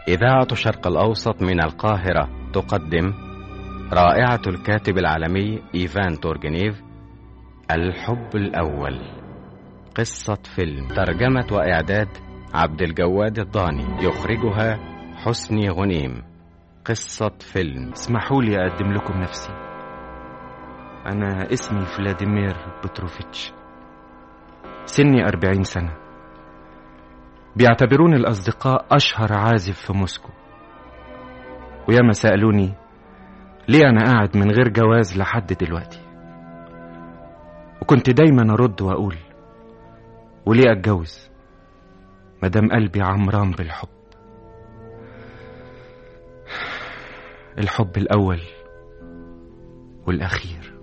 إذاعة الشرق الأوسط من القاهرة تقدم رائعة الكاتب العالمي إيفان تورجنيف الحب الأول قصة فيلم ترجمة وإعداد عبد الجواد الضاني يخرجها حسني غنيم قصة فيلم اسمحوا لي أقدم لكم نفسي أنا اسمي فلاديمير بتروفيتش سني أربعين سنة بيعتبروني الأصدقاء أشهر عازف في موسكو وياما سألوني ليه أنا قاعد من غير جواز لحد دلوقتي وكنت دايما أرد وأقول وليه أتجوز مدام قلبي عمران بالحب الحب الأول والأخير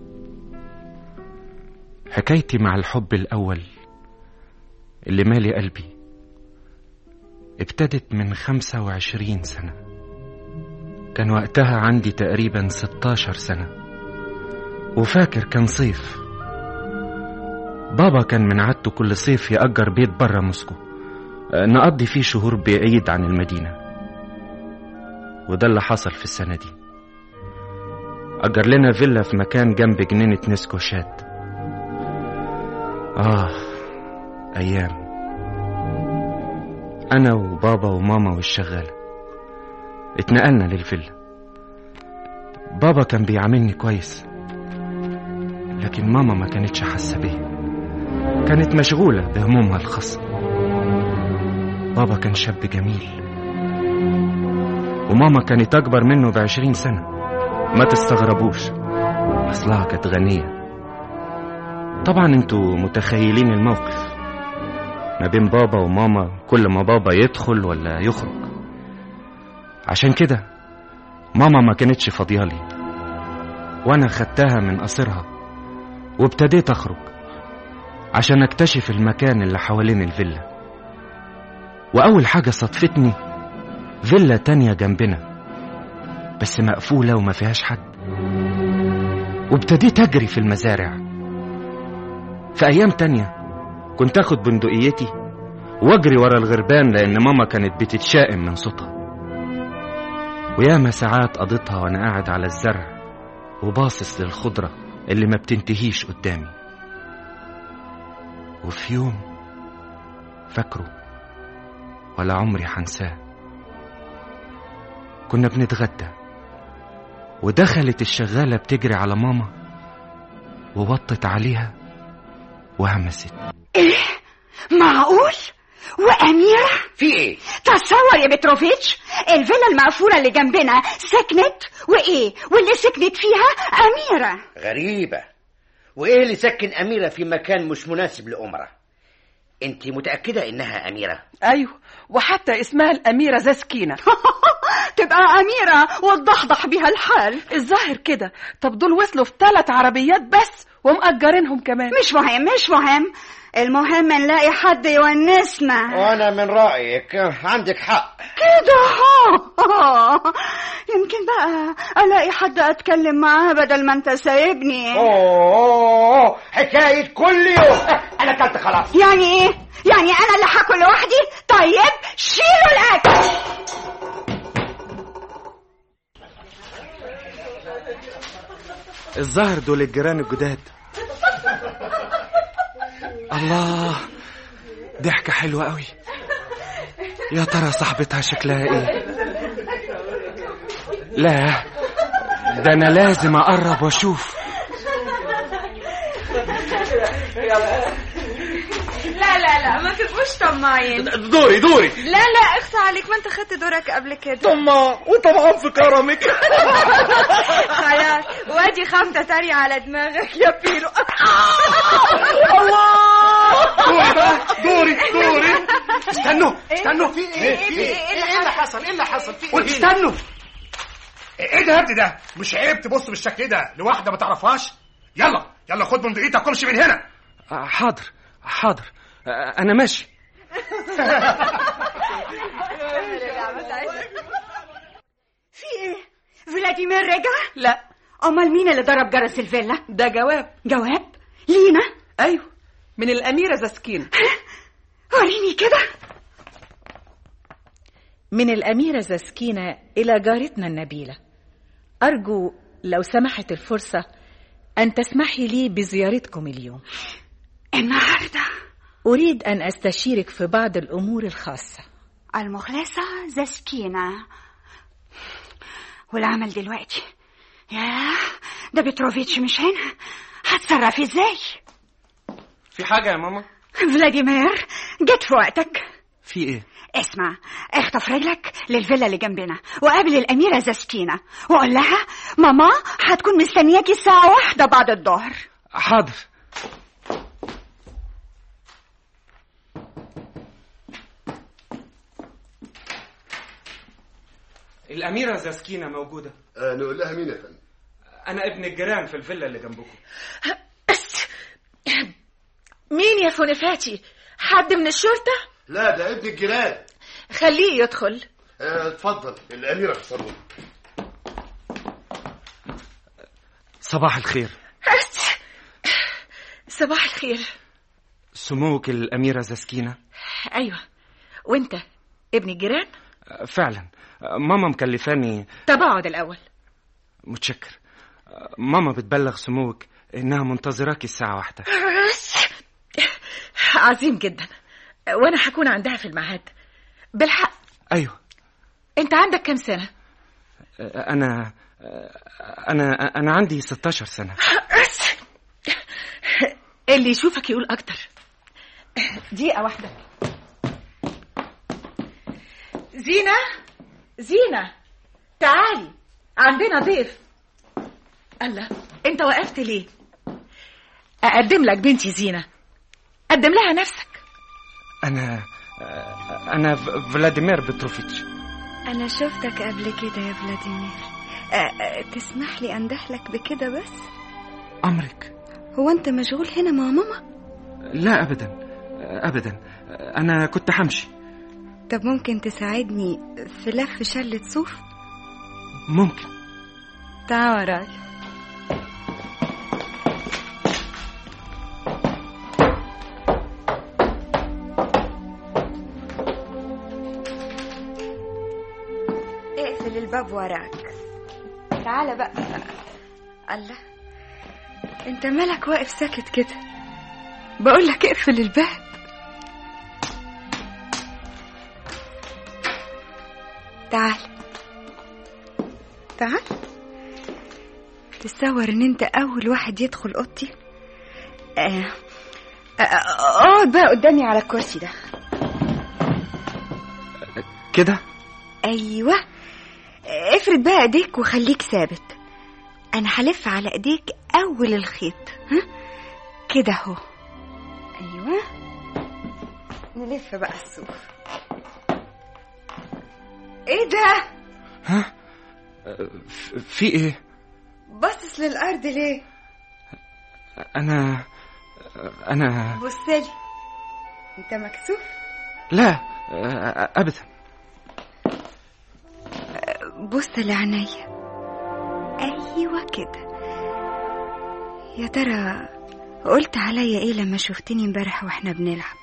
حكايتي مع الحب الأول اللي مالي قلبي ابتدت من خمسة وعشرين سنة كان وقتها عندي تقريبا ستاشر سنة وفاكر كان صيف بابا كان من عادته كل صيف يأجر بيت برا موسكو نقضي فيه شهور بعيد عن المدينة وده اللي حصل في السنة دي أجر لنا فيلا في مكان جنب جنينة نسكو شاد آه أيام أنا وبابا وماما والشغالة اتنقلنا للفيلا بابا كان بيعاملني كويس لكن ماما ما كانتش حاسة بيا كانت مشغولة بهمومها الخاصة بابا كان شاب جميل وماما كانت أكبر منه بعشرين سنة ما تستغربوش أصلها كانت غنية طبعا انتوا متخيلين الموقف ما بين بابا وماما كل ما بابا يدخل ولا يخرج عشان كده ماما ما كانتش فاضيالي وانا خدتها من قصرها وابتديت اخرج عشان اكتشف المكان اللي حوالين الفيلا واول حاجه صدفتني فيلا تانية جنبنا بس مقفوله وما فيهاش حد وابتديت اجري في المزارع في ايام تانية كنت اخد بندقيتي واجري ورا الغربان لان ماما كانت بتتشائم من صوتها وياما ساعات قضيتها وانا قاعد على الزرع وباصص للخضرة اللي ما بتنتهيش قدامي وفي يوم فاكره ولا عمري حنساه كنا بنتغدى ودخلت الشغالة بتجري على ماما ووطت عليها وهمست ايه معقول وأميرة في ايه؟ تصور يا بتروفيتش الفيلا المقفولة اللي جنبنا سكنت وإيه واللي سكنت فيها أميرة غريبة وايه اللي سكن أميرة في مكان مش مناسب لأمرة؟ انت متأكدة انها أميرة؟ ايوه وحتى اسمها الاميره زاسكينه تبقى أميرة وتضحضح بيها الحال الظاهر كده طب دول وصلوا في ثلاث عربيات بس ومأجرينهم كمان مش مهم مش مهم المهم نلاقي حد يونسنا وانا من رأيك عندك حق كده ها يمكن بقى الاقي حد اتكلم معاه بدل ما انت سايبني اوه حكاية كل يوم انا كلت خلاص يعني ايه يعني انا اللي هاكل لوحدي طيب شيلوا الاكل الظاهر دول الجيران الجداد الله ضحكة حلوة قوي يا ترى صاحبتها شكلها ايه لا ده انا لازم اقرب واشوف لا لا لا ما تبقوش طماعين دوري دوري لا لا اخصى عليك ما انت خدت دورك قبل كده طماع وطبعا في كرمك خلاص وادي خمسة تانية على دماغك يا بيرو دوري بقى دوري دوري استنوا استنوا في ايه؟ في ايه؟ ايه اللي حصل؟ ايه اللي حصل؟ في قلت ايه؟ استنوا ايه ده يا ابني ده مش عيب تبص بالشكل ده لواحده ما تعرفهاش يلا يلا خد بندقيتك وامشي من هنا آه، حاضر حاضر آه، انا ماشي في ايه فلاديمير رجع لا امال مين اللي ضرب جرس الفيلا ده جواب جواب لينا ايوه من الاميره زاسكينه وريني كده من الأميرة زسكينة إلى جارتنا النبيلة أرجو لو سمحت الفرصة أن تسمحي لي بزيارتكم اليوم النهاردة أريد أن أستشيرك في بعض الأمور الخاصة المخلصة زسكينة والعمل دلوقتي ياه ده بتروفيتش مش هنا هتصرف ازاي في حاجة يا ماما فلاديمير جيت في وقتك في ايه اسمع اخطف رجلك للفيلا اللي جنبنا وقابل الأميرة زسكينة وقول لها ماما هتكون مستنياكي الساعة واحدة بعد الظهر حاضر الأميرة زاسكينة موجودة آه نقول لها مين يا فندم أنا ابن الجيران في الفيلا اللي جنبكم بس مين يا فونفاتي حد من الشرطة لا ده ابن الجيران خليه يدخل آه اتفضل الأميرة في الصالون صباح الخير بس صباح الخير سموك الأميرة زاسكينة أيوة وانت ابن الجيران فعلا ماما مكلفاني طب اقعد الأول متشكر ماما بتبلغ سموك إنها منتظراك الساعة واحدة بس عظيم جدا وانا هكون عندها في الميعاد بالحق أيوة انت عندك كام سنة أنا أنا أنا عندي 16 سنة بس اللي يشوفك يقول اكتر دقيقة واحدة زينة زينة تعالي عندنا ضيف الله انت وقفت ليه اقدم لك بنتي زينة قدم لها نفسك أنا أنا ف- فلاديمير بتروفيتش أنا شفتك قبل كده يا فلاديمير أه أه تسمح لي أنده لك بكده بس أمرك هو أنت مشغول هنا مع ماما لا أبدا أبدا أنا كنت همشي طب ممكن تساعدني في لف شلة صوف ممكن تعال وراي اقفل الباب وراك تعال بقى الله انت مالك واقف ساكت كده بقول لك اقفل الباب تعال تعال تتصور ان انت اول واحد يدخل اوضتي آه، آه، آه، اقعد بقى قدامي على الكرسي ده كده ايوه افرد بقى ايديك وخليك ثابت انا هلف على ايديك اول الخيط ها كده اهو ايوه نلف بقى الصوف ايه ده ها ف- في إيه باصص للارض ليه أنا أنا بصلي انت مكسوف لا أبدا بص لعينيا ايوه كده يا ترى قلت عليا ايه لما شفتني امبارح واحنا بنلعب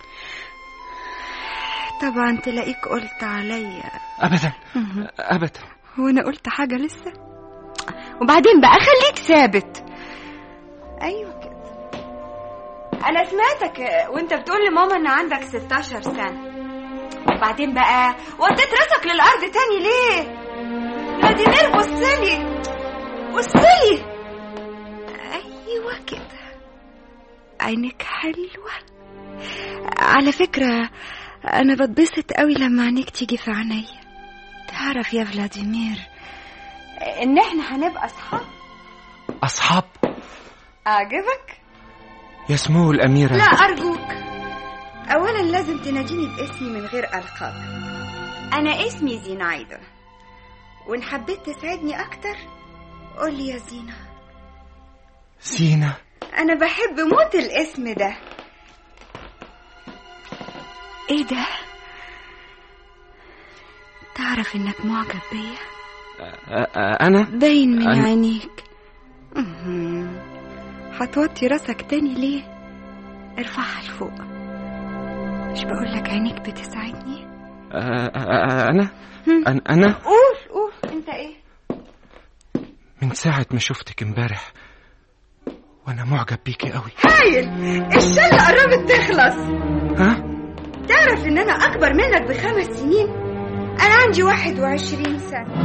طبعا تلاقيك قلت عليا أبدا أبدا هو انا قلت حاجه لسه وبعدين بقى خليك ثابت ايوه كده انا سمعتك وانت بتقول لماما ان عندك 16 سنه وبعدين بقى وديت راسك للارض تاني ليه فلاديمير بصلي بصلي ايوه كده عينك حلوه على فكره انا بتبسط قوي لما عينيك تيجي في عينيا تعرف يا فلاديمير ان احنا هنبقى اصحاب أصحاب اعجبك يا سمو الأميرة لا ارجوك اولا لازم تناديني باسمي من غير القاب انا اسمي زينايدا وان حبيت تساعدني اكتر قولي يا زينة سينا انا بحب موت الاسم ده ايه ده تعرف انك معجب بيا أ- أ- أنا باين من أنا- عينيك مهم. هتوطي راسك تاني ليه ارفعها لفوق مش بقولك عينيك بتساعدني آه، آه، أنا أنا أنا قول قول انت ايه من ساعة ما شفتك امبارح وأنا معجب بيكي قوي هايل الشلة قربت تخلص ها؟ تعرف ان انا اكبر منك بخمس سنين انا عندي واحد وعشرين سنة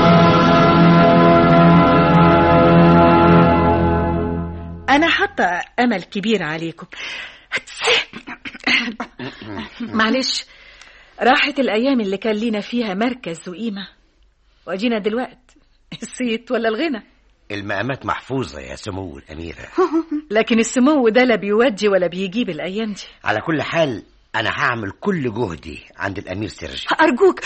أنا حاطة أمل كبير عليكم معلش راحت الأيام اللي كان لينا فيها مركز وقيمة وأجينا دلوقت الصيت ولا الغنى المقامات محفوظة يا سمو الأميرة لكن السمو ده لا بيودي ولا بيجيب الأيام دي على كل حال أنا هعمل كل جهدي عند الأمير سيرجي أرجوك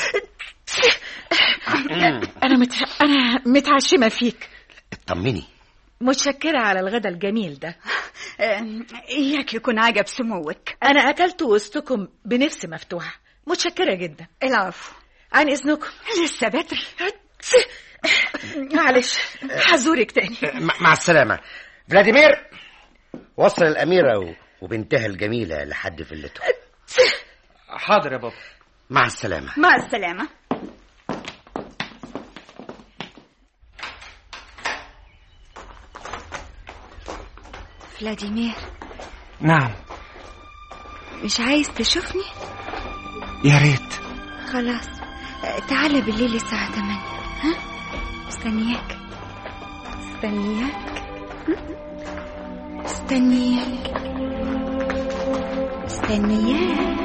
أنا مت... أنا متعشمة فيك اطمني متشكرة على الغدا الجميل ده آه، إياك يكون عجب سموك أنا أكلت وسطكم بنفس مفتوحة متشكرة جدا العفو عن إذنكم لسه بدري معلش هزورك تاني مع مع السلامة فلاديمير وصل الأميرة و- وبنتها الجميلة لحد فيلته حاضر يا بابا مع السلامة مع السلامة فلاديمير نعم مش عايز تشوفني يا ريت خلاص آه، تعالى بالليل الساعة 8 ها مستنياك مستنياك مستنياك مستنياك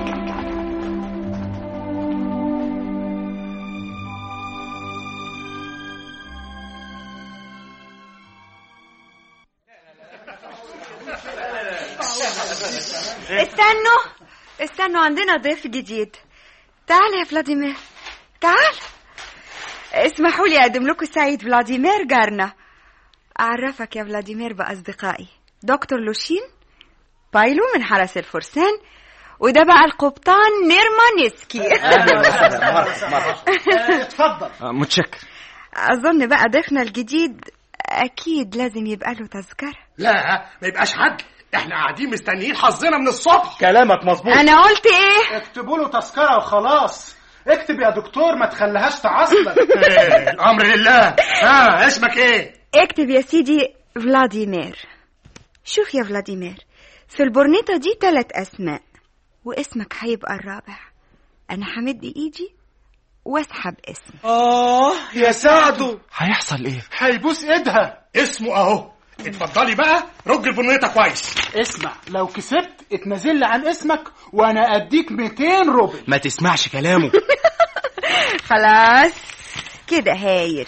استنوا استنوا عندنا ضيف جديد تعال يا فلاديمير تعال اسمحوا لي اقدم لكم السيد فلاديمير جارنا اعرفك يا فلاديمير باصدقائي دكتور لوشين بايلو من حرس الفرسان وده بقى القبطان نيرمانيسكي اتفضل آه، متشكر اظن بقى ضيفنا الجديد اكيد لازم يبقى له تذكره لا ما يبقاش حد احنا قاعدين مستنيين حظنا من الصبح كلامك مظبوط انا قلت ايه اكتبوا له تذكرة وخلاص اكتب يا دكتور ما تخليهاش تعصلك إيه، الامر لله ها اسمك ايه اكتب يا سيدي فلاديمير شوف يا فلاديمير في البورنيطة دي ثلاث أسماء واسمك هيبقى الرابع أنا همد إيدي واسحب اسمي اه يا سعدو هيحصل ايه هيبوس ايدها اسمه اهو اتفضلي بقى رج البنيطه كويس اسمع لو كسبت اتنازل لي عن اسمك وانا اديك 200 روبل ما تسمعش كلامه خلاص كده هايل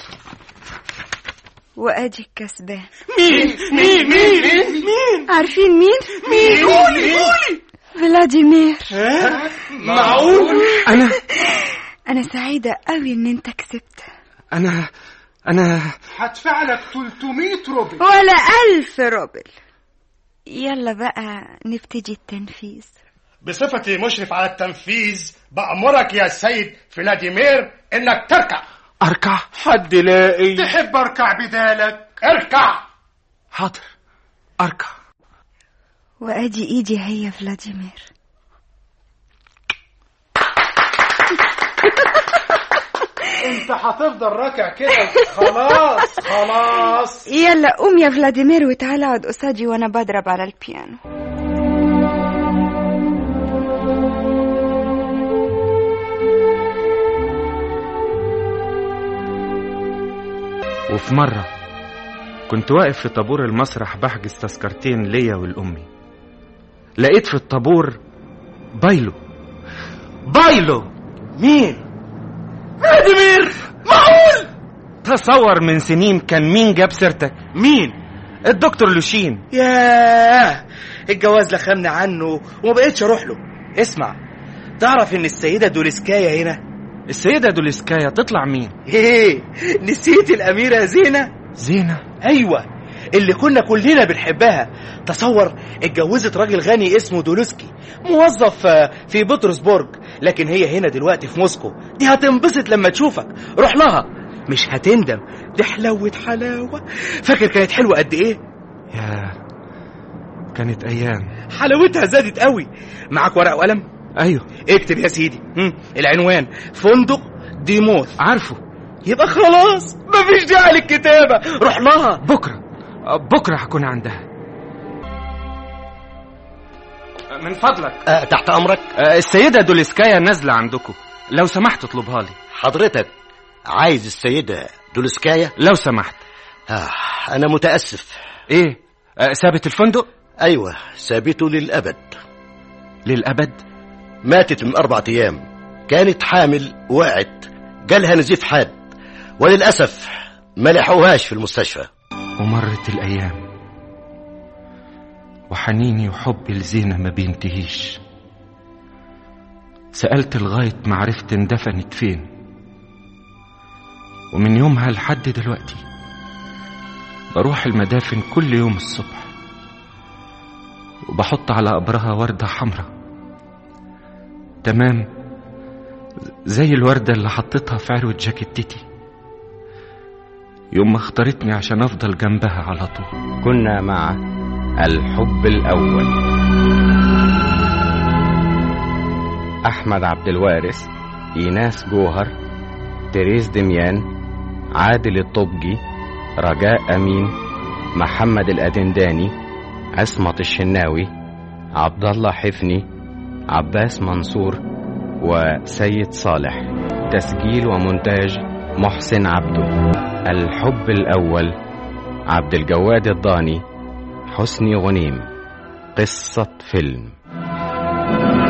وادي الكسبان مين مين مين مين عارفين مين مين قولي قولي فلاديمير معقول انا انا سعيدة قوي ان انت كسبت انا انا هدفع لك 300 روبل ولا ألف روبل يلا بقى نبتدي التنفيذ بصفتي مشرف على التنفيذ بأمرك يا سيد فلاديمير انك تركع اركع حد لاقي تحب اركع بدالك اركع حاضر اركع وادي ايدي هي فلاديمير انت هتفضل راكع كده خلاص خلاص يلا قوم يا فلاديمير وتعالى اقعد قصادي وانا بضرب على البيانو وفي مرة كنت واقف في طابور المسرح بحجز تذكرتين ليا ولأمي لقيت في الطابور بايلو بايلو مين فلاديمير معقول تصور من سنين كان مين جاب سيرتك مين الدكتور لوشين ياه الجواز لخمنا عنه وما بقتش اروح له اسمع تعرف ان السيدة دولسكايا هنا السيدة دولسكايا تطلع مين ايه نسيت الاميرة زينة زينة ايوه اللي كنا كلنا بنحبها تصور اتجوزت راجل غني اسمه دولوسكي موظف آه، في بطرسبورج لكن هي هنا دلوقتي في موسكو دي هتنبسط لما تشوفك روح لها مش هتندم دي حلاوة حلاوة فاكر كانت حلوة قد ايه يا كانت أيام حلاوتها زادت قوي معاك ورقة وقلم ايوه اكتب يا سيدي مم. العنوان فندق ديموث عارفه يبقى خلاص مفيش داعي للكتابة روح لها بكره بكره هكون عندها من فضلك أه تحت امرك آه، السيدة دولسكايا نازلة عندكم لو سمحت اطلبها لي حضرتك عايز السيده دولسكايا لو سمحت آه انا متاسف ايه آه، سابت الفندق ايوه سابته للابد للأبد ماتت من اربع ايام كانت حامل وقعت جالها نزيف حاد وللاسف ما لحقوهاش في المستشفى ومرت الأيام وحنيني وحبي لزينة ما بينتهيش سألت لغاية ما عرفت اندفنت فين ومن يومها لحد دلوقتي بروح المدافن كل يوم الصبح وبحط على قبرها وردة حمراء تمام زي الوردة اللي حطيتها في عروة جاكيتتي يوم ما اختارتني عشان أفضل جنبها على طول كنا مع الحب الأول أحمد عبد الوارث إيناس جوهر تريز دميان عادل الطبجي رجاء أمين محمد الأدنداني عصمت الشناوي عبد الله حفني عباس منصور وسيد صالح تسجيل ومونتاج محسن عبده الحب الأول عبد الجواد الضاني حسني غنيم قصة فيلم